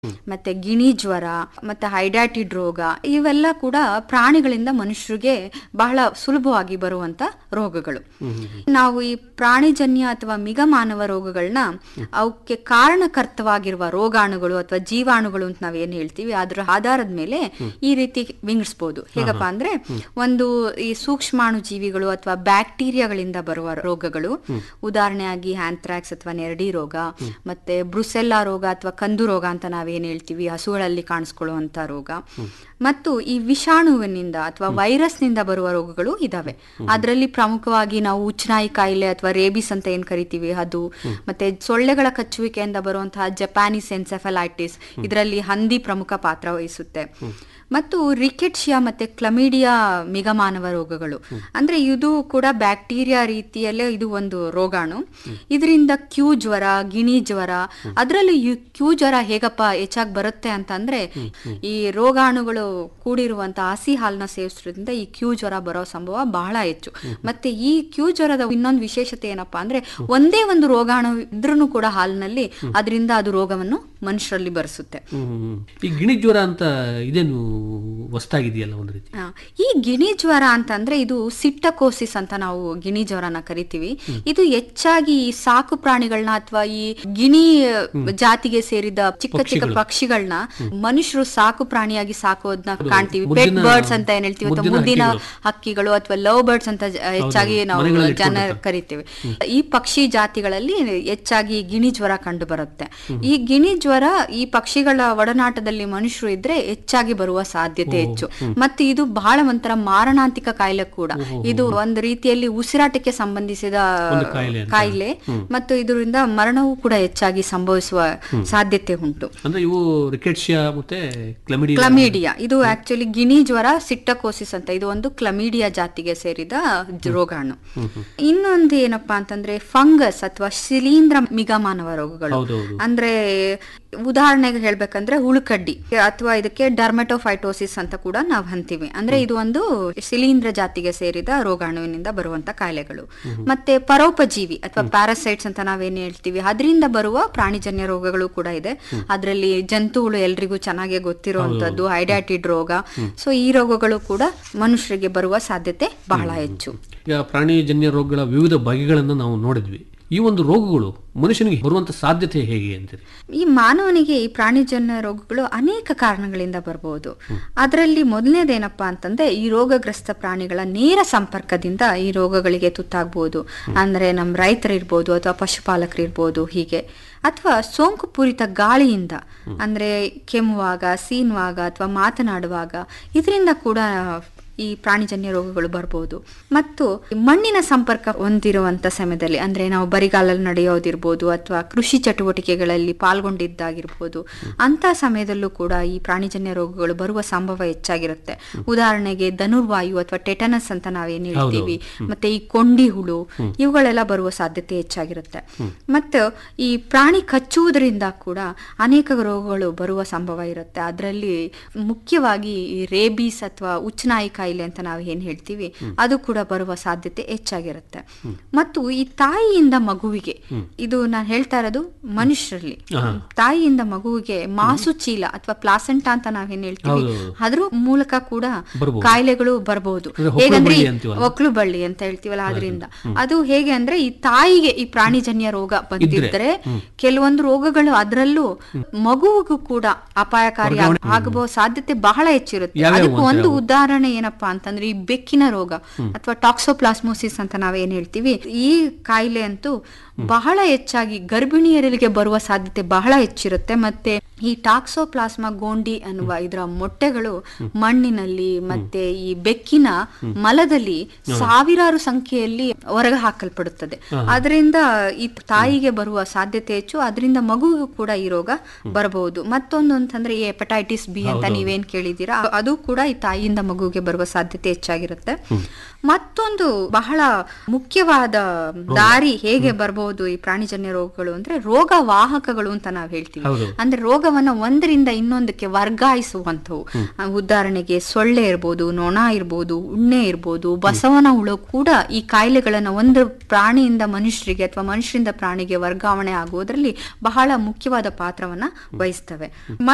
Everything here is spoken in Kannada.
ಮತ್ತೆ ಗಿಣಿ ಜ್ವರ ಮತ್ತೆ ಹೈಡ್ಯಾಟಿಡ್ ರೋಗ ಇವೆಲ್ಲ ಕೂಡ ಪ್ರಾಣಿಗಳಿಂದ ಮನುಷ್ಯರಿಗೆ ಬಹಳ ಸುಲಭವಾಗಿ ಬರುವಂತ ರೋಗಗಳು ನಾವು ಈ ಪ್ರಾಣಿಜನ್ಯ ಅಥವಾ ಮಿಗಮಾನವ ರೋಗಗಳನ್ನ ಅವಕ್ಕೆ ಕಾರಣಕರ್ತವಾಗಿರುವ ರೋಗಾಣುಗಳು ಅಥವಾ ಜೀವಾಣುಗಳು ಅಂತ ನಾವೇನ್ ಹೇಳ್ತೀವಿ ಅದರ ಆಧಾರದ ಮೇಲೆ ಈ ರೀತಿ ವಿಂಗಡಿಸ್ಬೋದು ಹೇಗಪ್ಪ ಅಂದ್ರೆ ಒಂದು ಈ ಸೂಕ್ಷ್ಮಾಣು ಜೀವಿಗಳು ಅಥವಾ ಬ್ಯಾಕ್ಟೀರಿಯಾಗಳಿಂದ ಬರುವ ರೋಗಗಳು ಉದಾಹರಣೆಯಾಗಿ ಆಂಥ್ರಾಕ್ಸ್ ಅಥವಾ ನೆರಡಿ ರೋಗ ಮತ್ತೆ ಬ್ರುಸೆಲ್ಲಾ ರೋಗ ಅಥವಾ ಕಂದು ರೋಗ ಅಂತ ನಾವೇನ್ ಹೇಳ್ತೀವಿ ಹಸುಗಳಲ್ಲಿ ಕಾಣಿಸ್ಕೊಳ್ಳುವಂತ ರೋಗ ಮತ್ತು ಈ ವಿಷಾಣುವಿನಿಂದ ಅಥವಾ ವೈರಸ್ನಿಂದ ಬರುವ ರೋಗಗಳು ಇದಾವೆ ಅದರಲ್ಲಿ ಪ್ರಮುಖವಾಗಿ ನಾವು ಉಚ್ಚನಾಯಿ ಕಾಯಿಲೆ ಅಥವಾ ರೇಬಿಸ್ ಅಂತ ಏನ್ ಕರಿತೀವಿ ಅದು ಮತ್ತೆ ಸೊಳ್ಳೆಗಳ ಕಚ್ಚುವಿಕೆಯಿಂದ ಬರುವಂತಹ ಜಪಾನೀಸ್ ಎನ್ಸೆಫಲೈಟಿಸ್ ಇದರಲ್ಲಿ ಹಂದಿ ಪ್ರಮುಖ ಪಾತ್ರ ವಹಿಸುತ್ತೆ ಮತ್ತು ರಿಕೆಟ್ಶಿಯಾ ಮತ್ತೆ ಕ್ಲಮಿಡಿಯಾ ಮಿಗಮಾನವ ರೋಗಗಳು ಅಂದ್ರೆ ಇದು ಕೂಡ ಬ್ಯಾಕ್ಟೀರಿಯಾ ರೀತಿಯಲ್ಲೇ ಇದು ಒಂದು ರೋಗಾಣು ಇದರಿಂದ ಕ್ಯೂ ಜ್ವರ ಗಿಣಿ ಜ್ವರ ಅದರಲ್ಲಿ ಕ್ಯೂ ಜ್ವರ ಹೇಗಪ್ಪ ಹೆಚ್ಚಾಗಿ ಬರುತ್ತೆ ಅಂತಂದ್ರೆ ಈ ರೋಗಾಣುಗಳು ಕೂಡಿರುವಂತ ಹಸಿ ಹಾಲನ್ನ ಸೇವಿಸೋದ್ರಿಂದ ಈ ಕ್ಯೂ ಜ್ವರ ಬರೋ ಸಂಭವ ಬಹಳ ಹೆಚ್ಚು ಮತ್ತೆ ಈ ಕ್ಯೂ ಜ್ವರದ ಇನ್ನೊಂದು ವಿಶೇಷತೆ ಏನಪ್ಪಾ ಅಂದ್ರೆ ಒಂದೇ ಒಂದು ರೋಗಾಣು ಇದ್ರೂ ಕೂಡ ಹಾಲಿನಲ್ಲಿ ಅದರಿಂದ ಅದು ರೋಗವನ್ನು ಮನುಷ್ಯರಲ್ಲಿ ಬರೆಸುತ್ತೆ ಹ್ಮ್. ಈ ಗಿಣಿ ಜ್ವರ ಅಂತ ಇದೇನು ಹೊಸ್ತಾಗಿದೆಯಲ್ಲ ಒಂದು ರೀತಿ ಆ, ಈ ಗಿಣಿ ಜ್ವರ ಅಂತಂದ್ರೆ ಇದು ಸಿಟ್ಟಕೋಸಿಸ್ ಅಂತ ನಾವು ಗಿಣಿ ಜ್ವರನ ಕರಿತೀವಿ ಇದು ಹೆಚ್ಚಾಗಿ ಈ ಸಾಕು ಪ್ರಾಣಿಗಳನ್ನ ಅಥವಾ ಈ ಗಿಣಿ ಜಾತಿಗೆ ಸೇರಿದ ಚಿಕ್ಕ ಚಿಕ್ಕ ಪಕ್ಷಿಗಳನ್ನ ಮನುಷ್ಯರು ಸಾಕು ಪ್ರಾಣಿಯಾಗಿ ಸಾಕೋದನ್ನ ಕಾಣ್ತೀವಿ ಪೆಟ್ ಮುದ್ದಿನ- ಬರ್ಡ್ಸ್ ಅಂತ ಏನ್ ಹೇಳ್ತೀವಿ ಅಥವಾ ಮುದ್ದಿನ ಮುದ್ದಿನ ಹಕ್ಕಿಗಳು. ಹಕ್ಕಿಗಳು ಅಥವಾ ಲವ್ ಬರ್ಡ್ಸ್ ಅಂತ ಜ- ಹೆಚ್ಚಾಗಿ ನಾವು ಮನೆಗಳಲ್ಲಿ ಜನ ಇಟ್ಕೊಂಡಿರ್ತಾರೆ. ಕರಿತೀವಿ ಈ ಪಕ್ಷಿ ಜಾತಿಗಳಲ್ಲಿ ಹೆಚ್ಚಾಗಿ ಗಿಣಿ ಜ್ವರ ಕಂಡು ಬರುತ್ತೆ ಈ ಗಿಣಿ ಜ್ವರ ಈ ಪಕ್ಷಿಗಳ ಒಡನಾಟದಲ್ಲಿ ಮನುಷ್ಯರು ಇದ್ರೆ ಹೆಚ್ಚಾಗಿ ಬರುವ ಸಾಧ್ಯತೆ ಹೆಚ್ಚು ಮತ್ತೆ ಇದು ಬಹಳ ಒಂಥರ ಮಾರಣಾಂತಿಕ ಕಾಯಿಲೆ ಕೂಡ ಇದು ಒಂದು ರೀತಿಯಲ್ಲಿ ಉಸಿರಾಟಕ್ಕೆ ಸಂಬಂಧಿಸಿದ ಒಂದು ಕಾಯಿಲೆ ಅಂತ. ಕಾಯಿಲೆ ಮತ್ತು ಇದರಿಂದ ಮರಣವೂ ಕೂಡ ಹೆಚ್ಚಾಗಿ ಸಂಭವಿಸುವ ಸಾಧ್ಯತೆ ಉಂಟು ಅಂದ್ರೆ ಇವು ರಿಕೆಟ್ಶಿಯಾ ಮತ್ತೆ ಕ್ಲಮಿಡಿ ಕ್ಲಮೀಡಿಯಾ ಇದು ಆಕ್ಚುಲಿ ಗಿಣಿ ಜ್ವರ ಸಿಟ್ಟಕೋಸಿಸ್ ಅಂತ ಇದು ಒಂದು ಕ್ಲಮೀಡಿಯಾ ಜಾತಿಗೆ ಸೇರಿದ ಜ- ರೋಗಾಣು ಇನ್ನೊಂದು ಏನಪ್ಪಾ ಅಂತಂದ್ರೆ ಫಂಗಸ್ ಅಥವಾ ಶಿಲೀಂಧ್ರ ಮಿಗಮಾನವ ರೋಗಗಳು ಹೌದೌದು ಅಂದ್ರೆ ಉದಾಹರಣೆಗೆ ಹೇಳ್ಬೇಕಂದ್ರೆ ಹುಳುಕಡ್ಡಿ ಅಥವಾ ಇದಕ್ಕೆ ಡರ್ಮೆಟೋಫೈಟೋಸಿಸ್ ಅಂತ ಕೂಡ ನಾವು ಅಂತೀವಿ ಅಂದ್ರೆ ಇದು ಒಂದು ಶಿಲೀಂಧ್ರ ಜಾತಿಗೆ ಸೇರಿದ ರೋಗಾಣುವಿನಿಂದ ಬರುವಂತ ಕಾಯಿಲೆಗಳು ಮತ್ತೆ ಪರೋಪಜೀವಿ ಅಥವಾ ಪ್ಯಾರಾಸೈಟ್ಸ್ ಅಂತ ನಾವೇನ್ ಹೇಳ್ತೀವಿ ಅದರಿಂದ ಬರುವ ಪ್ರಾಣಿಜನ್ಯ ರೋಗಗಳು ಕೂಡ ಇದೆ ಅದರಲ್ಲಿ ಜಂತುಗಳು ಎಲ್ರಿಗೂ ಚೆನ್ನಾಗಿ ಗೊತ್ತಿರುವಂತದ್ದು ಹೈಡ್ಯಾಟಿಡ್ ರೋಗ ಸೊ ಈ ರೋಗಗಳು ಕೂಡ ಮನುಷ್ಯರಿಗೆ ಬರುವ ಸಾಧ್ಯತೆ ಬಹಳ ಹೆಚ್ಚು ಈಗ ಪ್ರಾಣಿಜನ್ಯ ರೋಗಗಳ ವಿವಿಧ ಬಗೆಗಳನ್ನು ನಾವು ನೋಡಿದ್ವಿ ಈ ಒಂದು ರೋಗಗಳು ಮನುಷ್ಯನಿಗೆ ಬರುವಂತ ಸಾಧ್ಯತೆ ಹೇಗೆ ಅಂತೀರಿ ಈ ಮಾನವನಿಗೆ ಈ ಪ್ರಾಣಿಜನ್ಯ ರೋಗಗಳು ಅನೇಕ ಕಾರಣಗಳಿಂದ ಬರಬಹುದು ಅದರಲ್ಲಿ ಮೊದಲನೇದೇನಪ್ಪಾ ಅಂತಂದ್ರೆ ಈ ರೋಗಗ್ರಸ್ತ ಪ್ರಾಣಿಗಳ ನೇರ ಸಂಪರ್ಕದಿಂದ ಈ ರೋಗಗಳಿಗೆ ತುತ್ತಾಗ್ಬೋದು ಅಂದ್ರೆ ನಮ್ಮ ರೈತರಿರ್ಬೋದು ಅಥವಾ ಪಶುಪಾಲಕರು ಇರ್ಬೋದು ಹೀಗೆ ಅಥವಾ ಸೋಂಕು ಪೂರಿತ ಗಾಳಿಯಿಂದ ಅಂದ್ರೆ ಕೆಮ್ಮುವಾಗ ಸೀನುವಾಗ ಅಥವಾ ಮಾತನಾಡುವಾಗ ಇದರಿಂದ ಕೂಡ ಈ ಪ್ರಾಣಿಜನ್ಯ ರೋಗಗಳು ಬರ್ಬೋದು ಮತ್ತು ಮಣ್ಣಿನ ಸಂಪರ್ಕ ಹೊಂದಿರುವಂತ ಸಮಯದಲ್ಲಿ ಅಂದ್ರೆ ನಾವು ಬರಿಗಾಲಲ್ಲಿ ನಡೆಯೋದಿರ್ಬೋದು ಅಥವಾ ಕೃಷಿ ಚಟುವಟಿಕೆಗಳಲ್ಲಿ ಪಾಲ್ಗೊಂಡಿದ್ದಾಗಿರ್ಬೋದು ಅಂತ ಸಮಯದಲ್ಲೂ ಕೂಡ ಈ ಪ್ರಾಣಿಜನ್ಯ ರೋಗಗಳು ಬರುವ ಸಂಭವ ಹೆಚ್ಚಾಗಿರುತ್ತೆ ಉದಾಹರಣೆಗೆ ಧನುರ್ವಾಯು ಅಥವಾ ಟೆಟನಸ್ ಅಂತ ನಾವೇನ್ ಹೇಳ್ತೀವಿ ಮತ್ತೆ ಈ ಕೊಂಡಿ ಹುಳು ಇವುಗಳೆಲ್ಲ ಬರುವ ಸಾಧ್ಯತೆ ಹೆಚ್ಚಾಗಿರುತ್ತೆ ಮತ್ತು ಈ ಪ್ರಾಣಿ ಕಚ್ಚುವುದರಿಂದ ಕೂಡ ಅನೇಕ ರೋಗಗಳು ಬರುವ ಸಂಭವ ಇರುತ್ತೆ ಅದರಲ್ಲಿ ಮುಖ್ಯವಾಗಿ ಈ ರೇಬೀಸ್ ಅಥವಾ ಉಚ್ಚನಾಯಿ ಕಾಯಿಲೆ ಅಂತ ನಾವು ಏನ್ ಹೇಳ್ತೀವಿ ಅದು ಕೂಡ ಬರುವ ಸಾಧ್ಯತೆ ಹೆಚ್ಚಾಗಿರುತ್ತೆ ಮತ್ತು ಈ ತಾಯಿಯಿಂದ ಮಗುವಿಗೆ ಇದು ನಾನು ಹೇಳ್ತಾ ಇರೋದು ಮನುಷ್ಯರಲ್ಲಿ ತಾಯಿಯಿಂದ ಮಗುವಿಗೆ ಮಾಸು ಚೀಲ ಅಥವಾ ಪ್ಲಾಸೆಂಟಾ ಅಂತ ನಾವೇನ್ ಹೇಳ್ತೀವಿ ಹೌದು. ಅದ್ರ ಮೂಲಕ ಕೂಡ ಬರ್ಬೋದು. ಕಾಯಿಲೆಗಳು ಬರಬಹುದು ಅಂದ್ರೆ ಹೊಕ್ಳು ಹೇಗಂದ್ರೆ ಬಳ್ಳಿ ಈ ಅಂತೀವಲ್ಲ. ಒಕ್ಲು ಬಳ್ಳಿ ಅಂತ ಹೇಳ್ತೀವಲ್ಲ ಅದರಿಂದ ಅದು ಹೇಗೆ ಅಂದ್ರೆ ಈ ತಾಯಿಗೆ ಈ ಪ್ರಾಣಿಜನ್ಯ ರೋಗ ಬಂದಿದ್ರೆ ಕೆಲವೊಂದು ರೋಗಗಳು ಅದರಲ್ಲೂ ಮಗುವಿಗೂ ಕೂಡ ಅಪಾಯಕಾರಿ ಆಗ್- ಆಗಬಹು ಸಾಧ್ಯತೆ ಬಹಳ ಹೆಚ್ಚಿರುತ್ತೆ ಯಾವ್ಯಾವು ಅದಕ್ಕೆ ಅಂತ ಒಂದು ಉದಾಹರಣೆ ಏನಪ್ಪಾ ಅಂತಂದ್ರೆ ಈ ಬೆಕ್ಕಿನ ರೋಗ ಅಥವಾ ಟಾಕ್ಸೋಪ್ಲಾಸ್ಮೋಸಿಸ್ ಅಂತ ನಾವೇನ್ ಹೇಳ್ತೀವಿ ಈ ಕಾಯಿಲೆ ಅಂತೂ ಬಹಳ ಹೆಚ್ಚಾಗಿ ಗರ್ಭಿಣಿಯರಿಗೆ ಬರುವ ಸಾಧ್ಯತೆ ಬಹಳ ಹೆಚ್ಚಿರುತ್ತೆ ಮತ್ತೆ ಈ ಟಾಕ್ಸೋಪ್ಲಾಸ್ಮಾ ಗೋಂಡಿ ಅನ್ನುವ ಇದರ ಮೊಟ್ಟೆಗಳು ಮಣ್ಣಿನಲ್ಲಿ ಮತ್ತೆ ಈ ಬೆಕ್ಕಿನ ಮಲದಲ್ಲಿ ಸಾವಿರಾರು ಸಂಖ್ಯೆಯಲ್ಲಿ ಹೊರಗೆ ಹಾಕಲ್ಪಡುತ್ತದೆ ಅದರಿಂದ ಈ ತಾಯಿಗೆ ಬರುವ ಸಾಧ್ಯತೆ ಹೆಚ್ಚು ಅದರಿಂದ ಮಗುವಿಗೂ ಕೂಡ ಈ ರೋಗ ಬರಬಹುದು ಮತ್ತೊಂದು ಅಂತಂದ್ರೆ ಈ ಹೆಪಟೈಟಿಸ್ ಬಿ ಅಂತ ನೀವೇನ್ ಕೇಳಿದೀರಾ ಅದು ಕೂಡ ಈ ತಾಯಿಯಿಂದ ಮಗುವಿಗೆ ಬರುವ ಸಾಧ್ಯತೆ ಹೆಚ್ಚಾಗಿರುತ್ತೆ ಮತ್ತೊಂದು ಬಹಳ ಮುಖ್ಯವಾದ ದಾರಿ ಹೇಗೆ ಬರಬಹುದು ಈ ಪ್ರಾಣಿಜನ್ಯ ರೋಗಗಳು ಅಂದ್ರೆ ರೋಗ ವಾಹಕಗಳು ಅಂತ ನಾವ್ ಹೇಳ್ತೀವಿ ಹೌದು. ಅಂದ್ರೆ ರೋಗವನ್ನ ಒಂದರಿಂದ ಇನ್ನೊಂದಕ್ಕೆ ವರ್ಗಾಯಿಸುವಂಥವು ಆ, ಉದಾಹರಣೆಗೆ ಸೊಳ್ಳೆ ಇರ್ಬೋದು ನೊಣ ಇರ್ಬೋದು ಉಣ್ಣೆ ಇರ್ಬೋದು ಬಸವನ ಹುಳು ಕೂಡ ಈ ಕಾಯಿಲೆಗಳನ್ನ ಒಂದು ಪ್ರಾಣಿಯಿಂದ ಮನುಷ್ಯರಿಗೆ ಅಥವಾ ಮನುಷ್ಯರಿಂದ ಪ್ರಾಣಿಗೆ ವರ್ಗಾವಣೆ ಆಗುವುದರಲ್ಲಿ ಬಹಳ ಮುಖ್ಯವಾದ ಪಾತ್ರವನ್ನ ವಹಿಸ್ತವೆ